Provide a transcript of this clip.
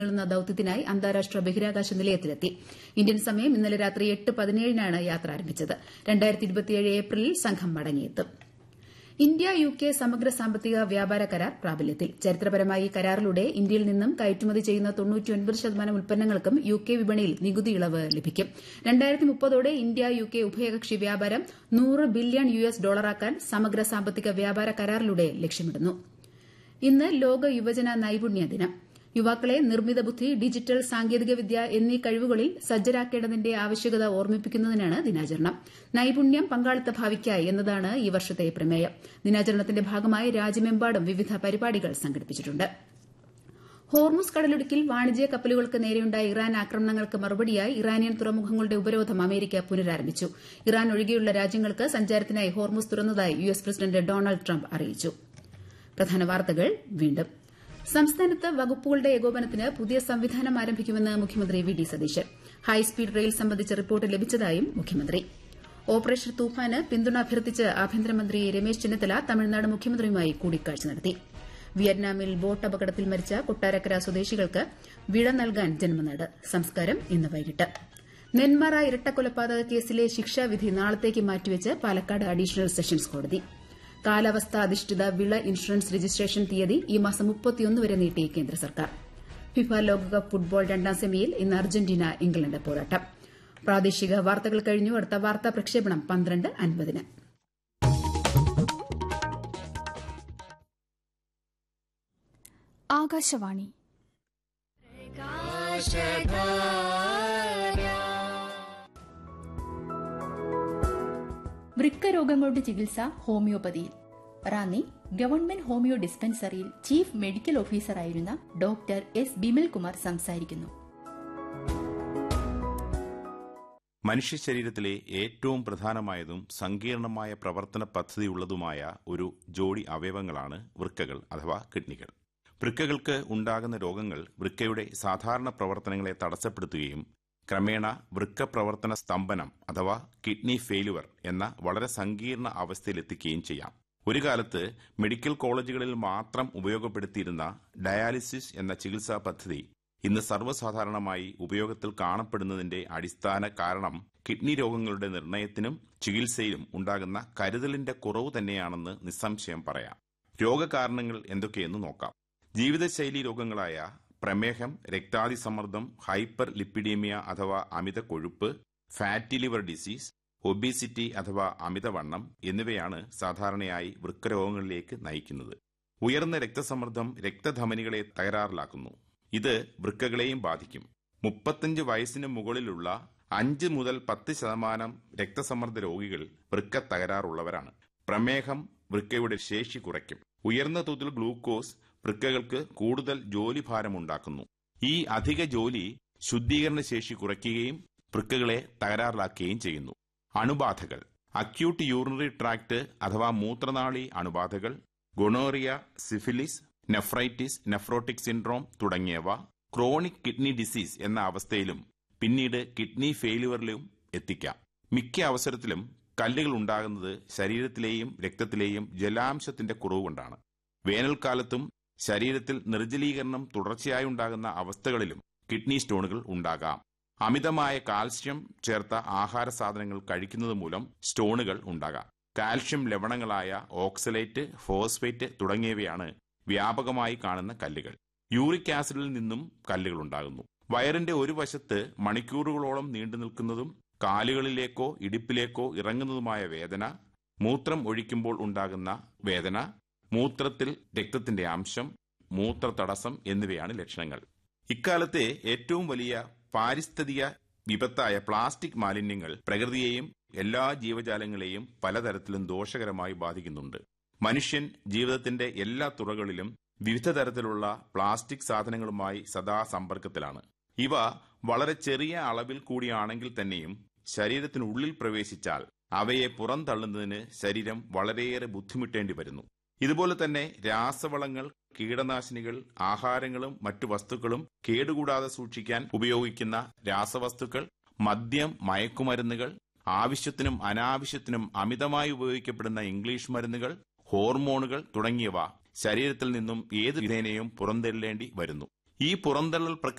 നീളുന്ന ദൌത്യത്തിനായി അന്താരാഷ്ട്ര ബഹിരാകാശ നിലയത്തിലെത്തി ഇന്ത്യൻ സമയം ഇന്നലെ രാത്രി എട്ട് പതിനേഴിനാണ് യാത്ര ആരംഭിച്ചത് ഏപ്രിലിൽ സംഘം മടങ്ങിയെത്തും ഇന്ത്യ യു കെ സമഗ്ര സാമ്പത്തിക വ്യാപാര കരാർ പ്രാബല്യത്തിൽ ചരിത്രപരമായി ഈ കരാറിലൂടെ ഇന്ത്യയിൽ നിന്നും കയറ്റുമതി ചെയ്യുന്ന ശതമാനം ഉൽപ്പന്നങ്ങൾക്കും യു കെ വിപണിയിൽ നികുതി ഇളവ് ലഭിക്കും ഓടെ ഇന്ത്യ യു കെ ഉഭയകക്ഷി വ്യാപാരം നൂറ് ബില്യൺ യു എസ് ഡോളറാക്കാൻ സമഗ്ര സാമ്പത്തിക വ്യാപാര കരാറിലൂടെ ലക്ഷ്യമിടുന്നു ഇന്ന് ലോക യുവജന നൈപുണ്യ ദിനം യുവാക്കളെ നിർമ്മിത ബുദ്ധി ഡിജിറ്റൽ സാങ്കേതികവിദ്യ എന്നീ കഴിവുകളിൽ സജ്ജരാക്കേണ്ടതിന്റെ ആവശ്യകത ഓർമ്മിപ്പിക്കുന്നതിനാണ് ദിനാചരണം നൈപുണ്യം പങ്കാളിത്ത ഭാവിക്കായി എന്നതാണ് ഈ വർഷത്തെ പ്രമേയം ദിനാചരണത്തിന്റെ ഭാഗമായി രാജ്യമെമ്പാടും വിവിധ പരിപാടികൾ സംഘടിപ്പിച്ചിട്ടുണ്ട് ഹോർമുസ് കടലിടുക്കിൽ വാണിജ്യ കപ്പലുകൾക്ക് നേരെയുണ്ടായ ഇറാൻ ആക്രമണങ്ങൾക്ക് മറുപടിയായി ഇറാനിയൻ തുറമുഖങ്ങളുടെ ഉപരോധം അമേരിക്ക പുനരാരംഭിച്ചു ഇറാൻ ഒഴികെയുള്ള രാജ്യങ്ങൾക്ക് സഞ്ചാരത്തിനായി ഹോർമുസ് തുറന്നതായി U S president Donald Trump അറിയിച്ചു പ്രധാന വാർത്തകൾ വീണ്ടും സംസ്ഥാനത്ത് വകുപ്പുകളുടെ ഏകോപനത്തിന് പുതിയ സംവിധാനം ആരംഭിക്കുമെന്ന് മുഖ്യമന്ത്രി V D Satheesan high speed rail സംബന്ധിച്ച റിപ്പോർട്ട് ലഭിച്ചതായും മുഖ്യമന്ത്രി ഓപ്പറേഷൻ തൂഫാന് പിന്തുണ അഭ്യർത്ഥിച്ച് ആഭ്യന്തരമന്ത്രി രമേശ് ചെന്നിത്തല തമിഴ്നാട് മുഖ്യമന്ത്രിയുമായി കൂടിക്കാഴ്ച നടത്തി വിയറ്റ്നാമിൽ ബോട്ട് അപകടത്തിൽ മരിച്ച കൊട്ടാരക്കര സ്വദേശികൾക്ക് വിട നൽകാൻ ജന്മനാട് സംസ്കാരം ഇന്ന് വൈകിട്ട് നെന്മാറ ഇരട്ടക്കൊലപാതക കേസിലെ ശിക്ഷാവിധി നാളത്തേക്ക് മാറ്റിവെച്ച് പാലക്കാട് അഡീഷണൽ സെഷൻസ് കോടതി കാലാവസ്ഥാ അധിഷ്ഠിത വിള ഇൻഷുറൻസ് രജിസ്ട്രേഷൻ തീയതി ഈ മാസം വരെ നീട്ടി കേന്ദ്ര സർക്കാർ ഫിഫ ലോകകപ്പ് ഫുട്ബോൾ രണ്ടാം സെമിയിൽ ഇന്ന് അർജന്റീന ഇംഗ്ലണ്ട് പോരാട്ടം പ്രാദേശിക വാർത്തകൾ കഴിഞ്ഞു അടുത്ത വാർത്താ പ്രക്ഷേപണം പന്ത്രണ്ട് അൻപതിന് ആകാശവാണി വൃക്ക രോഗങ്ങളുടെ ചികിത്സ ഹോമിയോപ്പതിയിൽ റാന്നി ഗവൺമെന്റ് ഹോമിയോ ഡിസ്പെൻസറിയിൽ ചീഫ് മെഡിക്കൽ ഓഫീസറായിരുന്ന ഡോക്ടർ എസ് ബിമൽ കുമാർ സംസാരിക്കുന്നു മനുഷ്യ ശരീരത്തിലെ ഏറ്റവും പ്രധാനമായതും സങ്കീർണമായ പ്രവർത്തന പദ്ധതിയുള്ളതുമായ ഒരു ജോഡി അവയവങ്ങളാണ് വൃക്കകൾ അഥവാ കിഡ്നികൾ വൃക്കകൾക്ക് ഉണ്ടാകുന്ന രോഗങ്ങൾ വൃക്കയുടെ സാധാരണ പ്രവർത്തനങ്ങളെ തടസ്സപ്പെടുത്തുകയും ക്രമേണ വൃക്ക പ്രവർത്തന സ്തംഭനം അഥവാ കിഡ്നി ഫെയിലുവർ എന്ന വളരെ സങ്കീർണ അവസ്ഥയിലെത്തിക്കുകയും ചെയ്യാം ഒരു കാലത്ത് മെഡിക്കൽ കോളേജുകളിൽ മാത്രം ഉപയോഗപ്പെടുത്തിയിരുന്ന ഡയാലിസിസ് എന്ന ചികിത്സാ പദ്ധതി ഇന്ന് സർവ്വസാധാരണമായി ഉപയോഗത്തിൽ കാണപ്പെടുന്നതിന്റെ അടിസ്ഥാന കാരണം കിഡ്നി രോഗങ്ങളുടെ നിർണയത്തിനും ചികിത്സയിലും ഉണ്ടാകുന്ന കരുതലിന്റെ കുറവ് തന്നെയാണെന്ന് നിസ്സംശയം പറയാം രോഗകാരണങ്ങൾ എന്തൊക്കെയെന്ന് നോക്കാം ജീവിതശൈലി രോഗങ്ങളായ പ്രമേഹം രക്താതിസമ്മർദ്ദം ഹൈപ്പർ ലിപ്പിഡീമിയ അഥവാ അമിത കൊഴുപ്പ് ഫാറ്റി ലിവർ ഡിസീസ് ഒബീസിറ്റി അഥവാ അമിതവണ്ണം എന്നിവയാണ് സാധാരണയായി വൃക്കരോഗങ്ങളിലേക്ക് നയിക്കുന്നത് ഉയർന്ന രക്തസമ്മർദ്ദം രക്തധമനികളെ തകരാറിലാക്കുന്നു ഇത് വൃക്കകളെയും ബാധിക്കും മുപ്പത്തഞ്ച് വയസ്സിന് മുകളിലുള്ള അഞ്ച് മുതൽ പത്ത് ശതമാനം രക്തസമ്മർദ്ദ രോഗികൾ വൃക്ക തകരാറുള്ളവരാണ് പ്രമേഹം വൃക്കയുടെ ശേഷി കുറയ്ക്കും ഉയർന്ന തോതിൽ ഗ്ലൂക്കോസ് വൃക്കകൾക്ക് കൂടുതൽ ജോലിഭാരമുണ്ടാക്കുന്നു ഈ അധിക ജോലി ശുദ്ധീകരണ ശേഷി കുറയ്ക്കുകയും വൃക്കകളെ തകരാറിലാക്കുകയും ചെയ്യുന്നു അണുബാധകൾ അക്യൂട്ട് യൂറിനറി ട്രാക്ട് അഥവാ മൂത്രനാളി അണുബാധകൾ gonorrhoea syphilis nephritis nephrotic syndrome തുടങ്ങിയവ ക്രോണിക് കിഡ്നി ഡിസീസ് എന്ന അവസ്ഥയിലും പിന്നീട് കിഡ്നി ഫെയിലുവറിലും എത്തിക്കാം മിക്ക അവസരത്തിലും കല്ലുകൾ ഉണ്ടാകുന്നത് ശരീരത്തിലെയും രക്തത്തിലെയും ജലാംശത്തിന്റെ കുറവ് കൊണ്ടാണ് വേനൽക്കാലത്തും ശരീരത്തിൽ നിർജ്ജലീകരണം തുടർച്ചയായി ഉണ്ടാകുന്ന അവസ്ഥകളിലും കിഡ്നി സ്റ്റോണുകൾ ഉണ്ടാകാം അമിതമായ കാൽസ്യം ചേർത്ത ആഹാര സാധനങ്ങൾ കഴിക്കുന്നത് മൂലം സ്റ്റോണുകൾ ഉണ്ടാകാം കാൽഷ്യം ലവണങ്ങളായ ഓക്സലേറ്റ് ഫോസ്ഫേറ്റ് തുടങ്ങിയവയാണ് വ്യാപകമായി കാണുന്ന കല്ലുകൾ യൂറിക് ആസിഡിൽ നിന്നും കല്ലുകൾ ഉണ്ടാകുന്നു വയറിന്റെ ഒരു വശത്ത് മണിക്കൂറുകളോളം നീണ്ടു നിൽക്കുന്നതും കാലുകളിലേക്കോ ഇടുപ്പിലേക്കോ ഇറങ്ങുന്നതുമായ വേദന മൂത്രം ഒഴിക്കുമ്പോൾ ഉണ്ടാകുന്ന വേദന മൂത്രത്തിൽ രക്തത്തിന്റെ അംശം മൂത്ര തടസ്സം എന്നിവയാണ് ലക്ഷണങ്ങൾ ഇക്കാലത്തെ ഏറ്റവും വലിയ പാരിസ്ഥിതിക വിപത്തായ പ്ലാസ്റ്റിക് മാലിന്യങ്ങൾ പ്രകൃതിയെയും എല്ലാ ജീവജാലങ്ങളെയും പലതരത്തിലും ദോഷകരമായി ബാധിക്കുന്നുണ്ട് മനുഷ്യൻ ജീവിതത്തിന്റെ എല്ലാ തുറകളിലും വിവിധ തരത്തിലുള്ള പ്ലാസ്റ്റിക് സാധനങ്ങളുമായി സദാ സമ്പർക്കത്തിലാണ് ഇവ വളരെ ചെറിയ അളവിൽ കൂടിയാണെങ്കിൽ തന്നെയും ശരീരത്തിനുള്ളിൽ പ്രവേശിച്ചാൽ അവയെ പുറന്തള്ളുന്നതിന് ശരീരം വളരെയേറെ ബുദ്ധിമുട്ടേണ്ടി വരുന്നു ഇതുപോലെ തന്നെ രാസവളങ്ങൾ കീടനാശിനികൾ ആഹാരങ്ങളും മറ്റു വസ്തുക്കളും കേടുകൂടാതെ സൂക്ഷിക്കാൻ ഉപയോഗിക്കുന്ന രാസവസ്തുക്കൾ മദ്യം മയക്കുമരുന്നുകൾ ആവശ്യത്തിനും അനാവശ്യത്തിനും അമിതമായി ഉപയോഗിക്കപ്പെടുന്ന ഇംഗ്ലീഷ് മരുന്നുകൾ ഹോർമോണുകൾ തുടങ്ങിയവ ശരീരത്തിൽ നിന്നും ഏത് വിധേനയും പുറന്തള്ളേണ്ടി വരുന്നു ഈ പുറന്തള്ളൽ